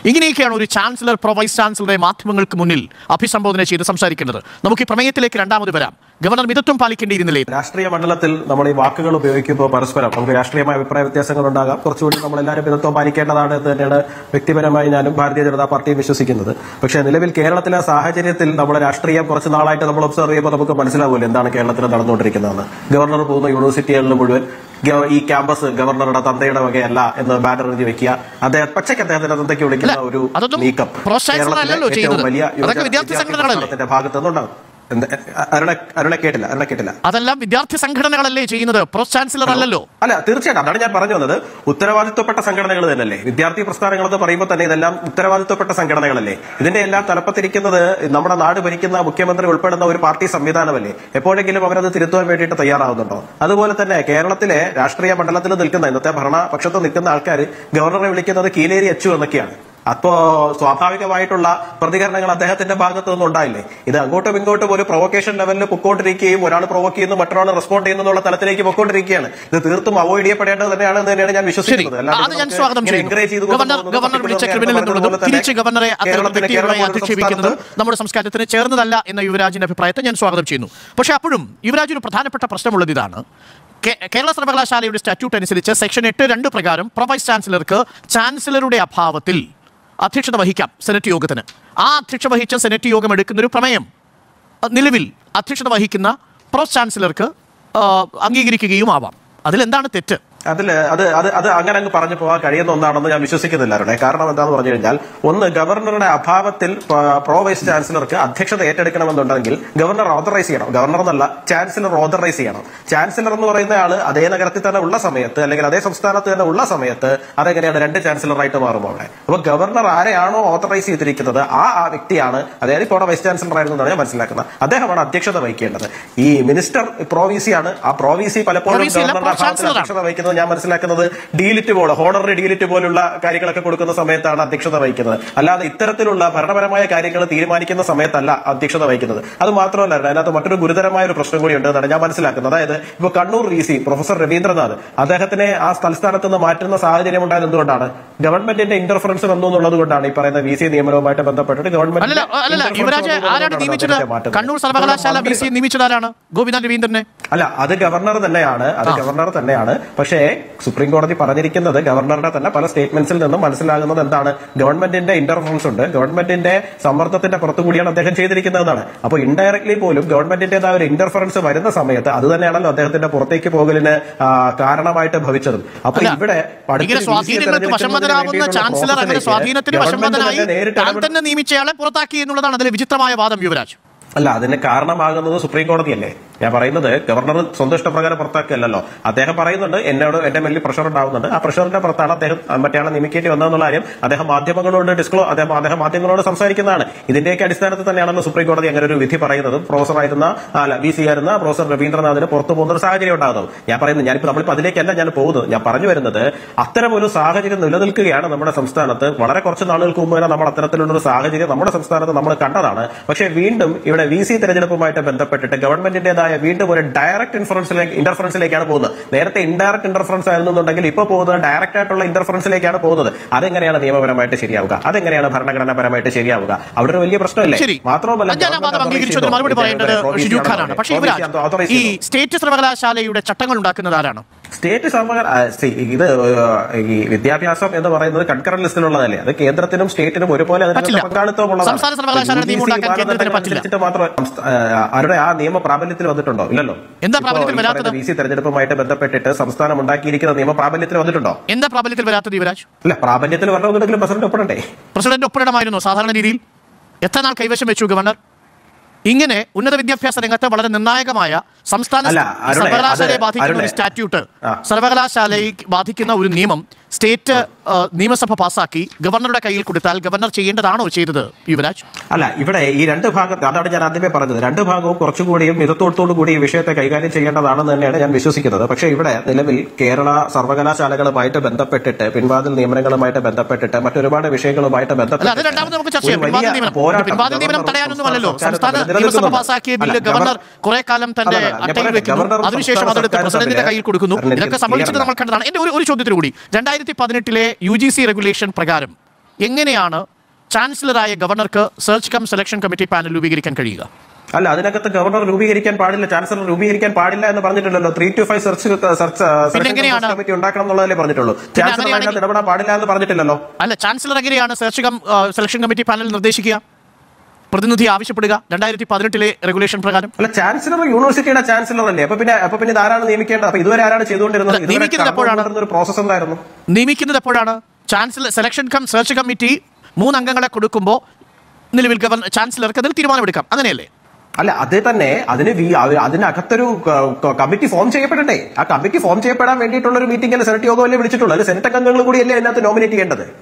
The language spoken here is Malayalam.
ഇങ്ങനെയൊക്കെയാണ് ഒരു ചാൻസലർ പ്രോ വൈസ് ചാൻസലറെ മാധ്യമങ്ങൾക്ക് മുന്നിൽ അഭിസംബോധന ചെയ്ത് സംസാരിക്കേണ്ടത് നമുക്ക് ഈ പ്രമേയത്തിലേക്ക് രണ്ടാമത് വരാം ഗവർണർ മിതത്വം പാലിക്കേണ്ടിയിരുന്നില്ലേ രാഷ്ട്രീയ മണ്ഡലത്തിൽ നമ്മൾ ഈ വാക്കുകൾ ഉപയോഗിക്കുമ്പോൾ പരസ്പരം നമുക്ക് രാഷ്ട്രീയമായ അഭിപ്രായ വ്യത്യാസങ്ങൾ ഉണ്ടാകാം കുറച്ചുകൂടി നമ്മൾ എല്ലാവരും മിതത്വം പാലിക്കേണ്ടതാണ് എന്ന് തന്നെയാണ് വ്യക്തിപരമായി ഞാനും ഭാരതീയ ജനതാ പാർട്ടിയും വിശ്വസിക്കുന്നത് പക്ഷേ നിലവിൽ കേരളത്തിലെ സാഹചര്യത്തിൽ നമ്മുടെ രാഷ്ട്രീയം കുറച്ച് നാളായിട്ട് നമ്മൾ ഒബ്സർവ് ചെയ്യുമ്പോൾ നമുക്ക് മനസ്സിലാവുമല്ലോ എന്താണ് കേരളത്തിൽ നടന്നുകൊണ്ടിരിക്കുന്നതെന്ന് ഗവർണർ പോകുന്ന യൂണിവേഴ്സിറ്റികളിൽ മുഴുവൻ ഗവ- ഈ ക്യാമ്പസ് ഗവർണറുടെ തന്തയുടെ വകയല്ല എന്ന് ബാനർ എഴുതി വെക്കുക അദ്ദേഹം പച്ചയ്ക്ക് അദ്ദേഹത്തിന്റെ തന്തയ്ക്ക് വിളിക്കുന്ന അല്ല, ഒരു അതൊന്നും നീക്കം pro chancellor കേരളത്തിലെ അല്ലല്ലോ ഏറ്റവും ചെയ്യുന്നത്. വലിയ യുവജന- അതൊക്കെ വിദ്യാർത്ഥി സംഘടനകളല്ലേ? പ്രസ്ഥാനത്തിന്റെ ഭാഗത്തു നിന്നുണ്ടാകും എന്ത്- അരുണെ അരുണെ കേട്ടില്ല അരുണെ കേട്ടില്ല അതെല്ലാം വിദ്യാർത്ഥി സംഘടനകളല്ലേ ചെയ്യുന്നത് പ്രോ ചാൻസലർ അല്ലല്ലോ അല്ല തീർച്ചയായിട്ടും അതാണ് ഞാൻ പറഞ്ഞു വന്നത് ഉത്തരവാദിത്വപ്പെട്ട സംഘടനകൾ തന്നെയല്ലേ വിദ്യാർത്ഥി പ്രസ്ഥാനങ്ങൾ എന്ന് പറയുമ്പോൾ തന്നെ ഇതെല്ലാം ഉത്തരവാദിത്വപ്പെട്ട സംഘടനകളല്ലേ ഇതിന്റെ എല്ലാം തലപ്പത്തിരിക്കുന്നത് നമ്മുടെ നാട് ഭരിക്കുന്ന മുഖ്യമന്ത്രി ഉൾപ്പെടുന്ന ഒരു പാർട്ടി സംവിധാനമല്ലേ എപ്പോഴെങ്കിലും അവരത് തിരുത്തുവാൻ വേണ്ടിയിട്ട് തയ്യാറാവുന്നുണ്ടോ അതുപോലെ തന്നെ കേരളത്തിലെ രാഷ്ട്രീയ മണ്ഡലത്തിൽ നിൽക്കുന്ന ഇന്നത്തെ ഭരണപക്ഷത്ത് നിൽക്കുന്ന ആൾക്കാർ ഗവർണറെ വിളിക്കുന്നത് കീലേരി അച്ചു എന്നൊക്കെയാണ് അപ്പോ സ്വാഭാവികമായിട്ടുള്ള പ്രതികരണങ്ങൾ അദ്ദേഹത്തിന്റെ ഭാഗത്തു നിന്നും ഉണ്ടായില്ലേ ഇത് അങ്ങോട്ടും ഇങ്ങോട്ടും ഒരു പ്രൊവക്കേഷൻ ലെവലിൽ പൊക്കോണ്ടിരിക്കുകയും ഒരാൾ പ്രൊവോക്ക് ചെയ്യുന്നു മറ്റൊരാൾ റെസ്പോണ്ട് ചെയ്യുന്നു എന്നുള്ള തലത്തിലേക്ക് പൊക്കോണ്ടിരിക്കുകയാണ് ഇത് തീർത്തും അവോയ്ഡ് ചെയ്യപ്പെടേണ്ടത് തന്നെയാണ് എന്ന് തന്നെയാണ് ഞാൻ ശരി വിശ്വസിക്കുന്നത് അല്ലാതെ അത് ഞാൻ നമുക്ക് സ്വാഗതം ഇങ്ങനെ ചെയ്യുന്നു encourage ചെയ്ത് ഗവർണർ കൊണ്ടുപോകുന്നത് ഗവർണർ വിളിച്ച പർട്ടിക്കുലർ ക്രിമിനൽ നേരത്തെ എന്നുള്ളതും പറഞ്ഞതുപോലെ തന്നെ തിരിച്ച് ഗവർണറെ അത്തരം കേരളത്തിലെ വ്യക്തിയുമായി കേരളം പോലൊരു അധിക്ഷേപിക്കുന്നതും സംസ്ഥാനത്ത് നമ്മുടെ സംസ്കാരത്തിന് ചേർന്നതല്ല എന്ന യുവരാജിന്റെ അഭിപ്രായത്തെ ഞാൻ സ്വാഗതം ചെയ്യുന്നു പക്ഷേ അപ്പോഴും യുവരാജ് ഒരു പ്രധാനപ്പെട്ട പ്രശ്നമുള്ളത് ഇതാണ് കേ- കേരള സർവകലാശാലയുടെ സ്റ്റാറ്റ്യൂട്ട് അനുസരിച്ച് സെക്ഷൻ എട്ട് രണ്ട് പ്രകാരം പ്രോ വൈസ് ചാൻസലർക്ക് ചാൻസലറുടെ അഭാവത്തിൽ അധ്യക്ഷത വഹിക്കാം സെനറ്റ് യോഗത്തിന് ആ അധ്യക്ഷ വഹിച്ച സെനറ്റ് യോഗം എടുക്കുന്ന ഒരു പ്രമേയം അഹ് നിലവിൽ അധ്യക്ഷത വഹിക്കുന്ന പ്രോ ചാൻസലർക്ക് ആ, അംഗീകരിക്കുകയും ആവാം അതിലെന്താണ് തെറ്റ് അതിൽ അത് അത് അത് അങ്ങനെ അങ്ങ് പറഞ്ഞു പോകാൻ കഴിയുന്ന ഒന്നാണെന്ന് ഞാൻ വിശ്വസിക്കുന്നില്ല അരുണെ കാരണം എന്താണെന്ന് പറഞ്ഞു കഴിഞ്ഞാൽ ഒന്ന് ഗവർണറുടെ അഭാവത്തിൽ പ- പ്രോ വൈസ് ചാൻസലർക്ക് അധ്യക്ഷത ഏറ്റെടുക്കണമെന്നുണ്ടെങ്കിൽ ഗവർണർ ഓതറൈസ് ചെയ്യണം ഗവർണർ എന്നല്ല ചാൻസലർ ഓതറൈസ് ചെയ്യണം ചാൻസലർ എന്ന് പറയുന്ന ആള് അതേ നഗരത്തിൽ തന്നെ ഉള്ള സമയത്ത് അല്ലെങ്കിൽ അതേ സംസ്ഥാനത്ത് തന്നെ ഉള്ള സമയത്ത് അതെങ്ങനെയാണ് രണ്ട് ചാൻസലറായിട്ട് മാറും അവിടെ അപ്പൊ ഗവർണർ ആരെയാണോ ഓതറൈസ് ചെയ്തിരിക്കുന്നത് ആ ആ വ്യക്തിയാണ് അതായത് ഇപ്പോൾ അവിടെ വൈസ് ചാൻസലർ ആയിരുന്നു എന്നാണ് ഞാൻ മനസ്സിലാക്കുന്നത് അദ്ദേഹമാണ് അധ്യക്ഷത വഹിക്കേണ്ടത് ഈ മിനിസ്റ്റർ പ്രോവിസി ആണ് ആ പ്രോവിസി പലപ്പോഴും Provisy അല്ല, ഗവർണറുടെ pro chancellor ആണ്. അധ്യക്ഷത വഹിക്കുന്നത് ഞാൻ മനസ്സിലാക്കുന്നത് ഡീലിറ്റ് പോലെ ഹോണററി ഡീലിറ്റ് പോലുള്ള കാര്യങ്ങളൊക്കെ കൊടുക്കുന്ന സമയത്താണ് അധ്യക്ഷത വഹിക്കുന്നത് അല്ലാതെ ഇത്തരത്തിലുള്ള ഭരണപരമായ കാര്യങ്ങൾ തീരുമാനിക്കുന്ന സമയത്തല്ല അധ്യക്ഷത വഹിക്കുന്നത് അത് മാത്രമല്ല അതിനകത്ത് മറ്റൊരു ഗുരുതരമായ ഒരു പ്രശ്നം കൂടി ഉണ്ട് എന്നാണ് ഞാൻ മനസ്സിലാക്കുന്നത് അതായത് ഇപ്പൊ Kannur V C professor Ravindranath അദ്ദേഹത്തിനെ ആ തലസ്ഥാനത്ത് നിന്ന് മാറ്റുന്ന സാഹചര്യം ഉണ്ടായത് എന്തുകൊണ്ടാണ് ഗവൺമെന്റിന്റെ ഇന്റർഫറൻസ് വന്നു എന്നുള്ളത് കൊണ്ടാണ് ഈ പറയുന്ന വി സി നിയമനവുമായിട്ട് ബന്ധപ്പെട്ടിട്ട് ഗവൺമെന്റ് അല്ലല്ല അല്ലല്ല യുവരാജ് ആരാണ് നിയമിച്ചത് കണ്ണൂർ സർവകലാശാല ബി സി നിയമിച്ചത് ആരാണ് ഗോപിനാഥ് രവീന്ദ്രനെ അല്ല അത് ഗവർണർ തന്നെയാണ് അത് ഗവർണർ തന്നെയാണ് പക്ഷേ സുപ്രീം കോടതി പറഞ്ഞിരിക്കുന്നത് ഗവർണറുടെ തന്നെ പല സ്റ്റേറ്റ്മെന്റ്സിൽ നിന്നും മനസ്സിലാകുന്നത് എന്താണ് ഗവൺമെന്റിന്റെ ഇന്റർഫറൻസ് ഉണ്ട് ഗവൺമെന്റിന്റെ സമ്മർദ്ദത്തിന്റെ പുറത്തു കൂടിയാണ് അദ്ദേഹം ചെയ്തിരിക്കുന്നതാണ് അപ്പോൾ ഇൻഡയറക്ട്ലി പോലും ഗവൺമെന്റിന്റേതായ ഒരു ഇന്റർഫറൻസ് വരുന്ന സമയത്ത് അത് തന്നെയാണല്ലോ അദ്ദേഹത്തിന്റെ പുറത്തേക്ക് പോകലിന് ആ, കാരണമായിട്ട് ഭവിച്ചതും അപ്പൊ അല്ല, ഇവിടെ അടുത്ത ഇങ്ങനെ VC സ്വാധീനങ്ങൾക്ക് തെരഞ്ഞെടുക്കുന്നതിന് വശംവദനാവുന്ന വേണ്ടിയിട്ടുള്ള ചാൻസലർ അങ്ങനെ പ്രോസസ്സിലേക്ക് സ്വാധീനത്തിന് ഗവൺമെന്റ് വശംവദനായി തന്നെ നേരിട്ട് താൻ ഇടപെട്ട് തന്നെ നിയമിച്ചയാളെ പുറത്താക്കി എന്നുള്ളതാണ് അതിലെ വിചിത്രമായ വാദം യുവരാജ് അല്ല അതിന് കാരണമാകുന്നത് സുപ്രീം കോടതിയല്ലേ ഞാൻ പറയുന്നത് ഗവർണർ സ്വന്തം ഇഷ്ടപ്രകാരം പുറത്താക്കിയല്ലോ അദ്ദേഹം പറയുന്നുണ്ട് എന്നോട് എന്റെ മേലിൽ പ്രഷർ ഉണ്ടാവുന്നുണ്ട് ആ പ്രഷറിന്റെ പുറത്താണ് അദ്ദേഹം മറ്റേയാളെ നിയമിക്കേണ്ടി വന്നതെന്നുള്ള കാര്യം അദ്ദേഹം മാധ്യമങ്ങളോട് ഡിസ്ക്ലോ അദ്ദേഹം അദ്ദേഹം മാധ്യമങ്ങളോട് സംസാരിക്കുന്നതാണ് ഇതിന്റെയൊക്കെ അടിസ്ഥാനത്തിൽ തന്നെയാണല്ലോ സുപ്രീം കോടതി അങ്ങനെ ഒരു വിധി പറയുന്നത് പ്രൊഫസർ ആയിരുന്ന അല്ല വി സി ആയിരുന്ന പ്രൊഫസർ രവീന്ദ്രനാഥിന് പുറത്തു പോകുന്ന ഒരു സാഹചര്യം ഉണ്ടാകുന്നത് ഞാൻ പറയുന്നത് ഞാനിപ്പോ നമ്മളിപ്പോ അതിലേക്കല്ല ഞാൻ പോകുന്നത് ഞാൻ പറഞ്ഞു വരുന്നത് അത്തരം ഒരു സാഹചര്യം നിലനിൽക്കുകയാണ് നമ്മുടെ സംസ്ഥാനത്ത് വളരെ കുറച്ച് നാളുകൾക്ക് മുമ്പ് തന്നെ നമ്മൾ അത്തരത്തിലുള്ള ഒരു സാഹചര്യം നമ്മുടെ സംസ്ഥാനത്ത് നമ്മൾ കണ്ടതാണ് പക്ഷേ വീണ്ടും ഇവിടെ വി സി തെരഞ്ഞെടുപ്പുമായിട്ട് ബന്ധപ്പെട്ടിട്ട് ഗവൺമെന്റിന്റേതായ വീണ്ടും ഒരു ഡയറക്ട് ഇൻഫറൻസിലേക്ക് ഇന്റർഫറൻസിലേക്കാണ് പോകുന്നത് നേരത്തെ ഇൻഡയറക്ട് ഇന്റർഫറൻസ് ആയിരുന്നുണ്ടെങ്കിൽ ഇപ്പോൾ പോകുന്നത് ഡയറക്റ്റ് ആയിട്ടുള്ള ഇന്റർഫറൻസിലേക്കാണ് പോകുന്നത് അതെങ്ങനെയാണ് നിയമപരമായിട്ട് ശരിയാവുക അതെങ്ങനെയാണ് ഭരണഘടനാപരമായിട്ട് ശരിയാവുക അവിടെ ഒരു വലിയ പ്രശ്നമല്ലേ ശരി മാത്രമല്ല ഞാൻ ആ വാദം government അംഗീകരിച്ചതിന് authorize മറുപടി ചെയ്തോ? പറയേണ്ടത് Provision ഷിജു ആണോ? ഖാനാണ് പക്ഷേ Provision യുവരാജ് authorize ഈ ചെയ്തോ? സ്റ്റേറ്റ് സർവകലാശാലയുടെ ചട്ടങ്ങൾ ഉണ്ടാക്കുന്നത് ആരാണ് സ്റ്റേറ്റ് സർവകല ആ, see, ഇത് ഏഹ്, ഈ വിദ്യാഭ്യാസം എന്ന് പറയുന്നത് കൺകറന്റ് ലിസ്റ്റിലുള്ളതല്ലേ അത് കേന്ദ്രത്തിനും സ്റ്റേറ്റിനും ഒരുപോലെ അതിനകത്ത് പറ്റില്ല. പങ്കാളിത്തമുള്ളതാണ് സംസ്ഥാന സർവകലാശാലയുടെ നിയമം ഉണ്ടാക്കാൻ UGC കേന്ദ്രത്തിന് പറ്റില്ല. അനുസരിച്ചിട്ട് മാത്രം സംസ്ഥ- ഏഹ്, അവരുടെ ആ നിയമം പ്രാബല്യത്തിൽ വന്നിട്ടുണ്ടോ ഇല്ലല്ലോ എന്താ പ്രാബല്യത്തിൽ വരാത്തത്? വി സി തെരഞ്ഞെടുപ്പുമായിട്ട് ബന്ധപ്പെട്ടിട്ട് സംസ്ഥാനം ഉണ്ടാക്കിയിരിക്കുന്ന നിയമം പ്രാബല്യത്തിൽ വന്നിട്ടുണ്ടോ എന്താ പ്രാബല്യത്തിൽ വരാത്തത് യുവരാജ് ഇല്ല പ്രാബല്യത്തിൽ വരണമെന്നുണ്ടെങ്കിലും പ്രസിഡന്റ് ഒപ്പിടണ്ടേ പ്രസിഡന്റ് ഒപ്പിടണമായിരുന്നു സാധാരണ രീതിയിൽ എത്ര നാൾ കൈവശം വെച്ചു ഗവർണർ ഇങ്ങനെ ഉന്നത വിദ്യാഭ്യാസ രംഗത്ത് വളരെ നിർണായകമായ സംസ്ഥാന അല്ല, അരുണേ, സർവകലാശാലയെ അത് ബാധിക്കുന്ന ഒരു അരുണേ. സ്റ്റാറ്റ്യൂട്ട് ആ. സർവകലാശാലയെ ബാധിക്കുന്ന ഒരു നിയമം സ്റ്റേറ്റ് ആ, നിയമസഭ പാസാക്കി ഗവർണറുടെ കയ്യിൽ കൊടുത്താൽ ഗവർണർ ചെയ്യേണ്ടതാണോ ചെയ്തത് യുവരാജ് അല്ല ഇവിടെ ഈ രണ്ട് ഭാഗം അതാണ് ഞാൻ ആദ്യമേ പറഞ്ഞത് രണ്ട് ഭാഗവും കുറച്ചുകൂടിയും മിതത്തോടത്തോടു കൂടി ഈ വിഷയത്തെ കൈകാര്യം ചെയ്യേണ്ടതാണെന്ന് തന്നെയാണ് ഞാൻ വിശ്വസിക്കുന്നത് പക്ഷേ ഇവിടെ നിലവിൽ കേരള സർവകലാശാലകളുമായിട്ട് ബന്ധപ്പെട്ടിട്ട് പിൻവാതിൽ നിയമനങ്ങളുമായിട്ട് ബന്ധപ്പെട്ടിട്ട് മറ്റൊരുപാട് വിഷയങ്ങളുമായിട്ട് അല്ല അത് ബന്ധപ്പെട്ട് രണ്ടാമത് നമുക്ക് ചർച്ച ചെയ്യാം ഒരു വലിയ പിൻവാതിൽ നിയമനം പോരാട്ടം പിൻവാതിൽ നിയമനം ഗവർണർ തടയാനൊന്നുമല്ലല്ലോ സംസ്ഥാന സംസ്ഥാന സർക്കാർ നിയമസഭ നിലനിൽക്കുന്നുണ്ട്. പാസാക്കിയ അല്ല, ബില്ല് ഗവർണർ കുറെ കാലം തന്റെ അല്ല, ഞാൻ അട്ടയിൽ പറയട്ടെ, വെക്കുന്നു ഗവർണർ അതിനുശേഷം സംസ്ഥാന അതെടുത്ത് സർക്കാർ പ്രസിഡന്റിന്റെ തമ്മിൽ കയ്യിൽ കൊടുക്കുന്നു അതിനെ ഇതൊക്കെ clear സംഭവിച്ചത് അല്ല. നമ്മൾ കണ്ടതാണ് എന്റെ ഒരു ഒരു ചോദ്യത്തിന് കൂടി രണ്ടായിരത്തി പതിനെട്ടിലെ യു ജി സി റെഗുലേഷൻ പ്രകാരം എങ്ങനെയാണ് ചാൻസലറായ ഗവർണർക്ക് search cum selection committee panel രൂപീകരിക്കാൻ കഴിയുക അല്ല അതിനകത്ത് ഗവർണർ രൂപീകരിക്കാൻ പാടില്ല ചാൻസലർ രൂപീകരിക്കാൻ പാടില്ല എന്ന് പറഞ്ഞിട്ടില്ലല്ലോ three two five search search എങ്ങനെയാണ്? കമ്മിറ്റി ഉണ്ടാക്കണം എന്നുള്ളതല്ലേ പറഞ്ഞിട്ടുള്ളൂ ചാൻസലർ അതിനകത്ത് അങ്ങനെയാണെങ്കിൽ- ഇടപെടാൻ പാടില്ല എന്ന് പറഞ്ഞിട്ടില്ലല്ലോ അല്ല ചാൻസലർ എങ്ങനെയാണ് search cum selection committee panel നിർദ്ദേശിക്കുക പ്രതിനിധി ആവശ്യപ്പെടുക രണ്ടായിരത്തി പതിനെട്ടിലെ റെഗുലേഷൻ പ്രകാരം അല്ല ചാൻസലർ യൂണിവേഴ്സിറ്റിയുടെ ചാൻസലർ അല്ലേ അപ്പൊ പിന്നെ അപ്പൊ പിന്നെ ഇത് ആരാണ് നിയമിക്കേണ്ടത് അപ്പൊ ഇതുവരെ ആരാണ് ചെയ്തുകൊണ്ടിരുന്നത് അല്ല, ഇതുവരെ നിയമിക്കുന്നത് എപ്പോഴാണ്? നടന്നുകൊണ്ടിരുന്ന ഒരു പ്രോസസ് എന്തായിരുന്നു നിയമിക്കുന്നത് എപ്പോഴാണ് chancellor selection cum search committee മൂന്ന് അംഗങ്ങളെ കൊടുക്കുമ്പോൾ നിലവിൽ ഗവർണർ ചാൻസലർക്ക് അതിൽ തീരുമാനമെടുക്കാം അങ്ങനെയല്ലേ അല്ല അത് തന്നെ അതിന് വി- അത് അതിനകത്തൊരു ക- ക- കമ്മിറ്റി ഫോം ചെയ്യപ്പെടട്ടെ ആ കമ്മിറ്റി ഫോം ചെയ്യപ്പെടാൻ വേണ്ടിയിട്ടുള്ള ഒരു മീറ്റിംഗ് അല്ലേ സെനറ്റ് യോഗമല്ലേ വിളിച്ചിട്ടുള്ളൂ അല്ലെ സെനറ്റ് അംഗങ്ങൾ കൂടിയല്ലേ അതിനകത്ത് നോമിനേറ്റ് ചെയ്യേണ്ടത്